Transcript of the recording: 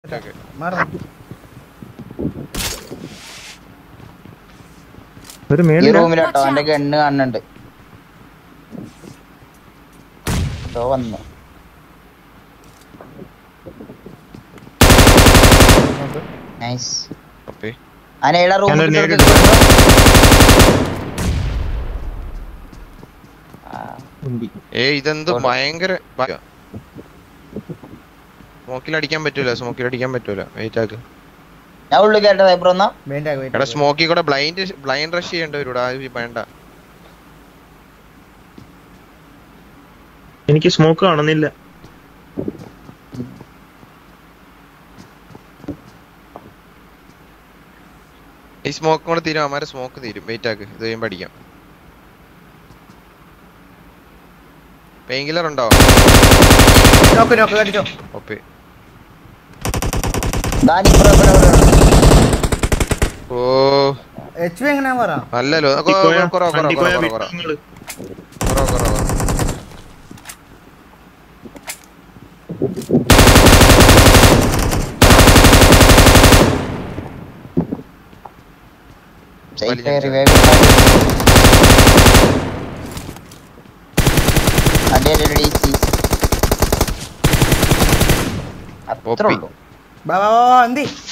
Okay മാറാം ഒരു ഈ മേളിൽ റൂമിലാട്ടോ അവന്റെ ഗണ്ണ് കാണുന്നുണ്ട് എന്തോ വന്നു നൈസ് ഓക്കെ അനയുടെ റൂം ഞാനൊരു നേരിട്ട് ഉണ്ടി ഏ ഇതെന്ത് ഓടെ. ഭയങ്കര സ്മോക്കിൽ അടിക്കാൻ പറ്റൂല സ്മോക്കിൽ അടിക്കാൻ പറ്റൂല വെയിറ്റ് ആക്ക് ഞാൻ ഉള്ളിൽ കേട്ട സൈബർ ഒന്നാ വേണ്ട എടാ സ്മോക്കി കൂടെ ബ്ലൈൻഡ് ബ്ലൈൻഡ് റഷ് ചെയ്യേണ്ട വരൂടാ അത് വേണ്ട എനിക്ക് സ്മോക്ക് കാണുന്നില്ല ഈ സ്മോക്ക് കൂടെ തീരും അമാരെ സ്മോക്ക് തീരും വെയിറ്റ് ആക്ക് ഇത് കഴിയുമ്പോ അടിക്കാം പെയിൻ കില്ലർ ഉണ്ടോ നോക്ക് നോക്ക് കടിച്ചോ ഓപ്പേ ദാനി ഇവിടെ ഇവിടെ ഇവിടെ ഓ എച്ച് പി എങ്ങനെയാ പറ നല്ലല്ലോ വണ്ടിക്കോയ- കുറവാ കുറവാ വണ്ടിക്കോയ കുറവാ കുറവാ വിട്ടങ്ങള്. കുറവാ കുറവാ സൈഫ് വലിയ റിവൈവ് അതെ ഡി സി അത്രേ ഒപ്പി. ഉള്ളൂ ബാ ബാ ബാ, ബാ എന്തി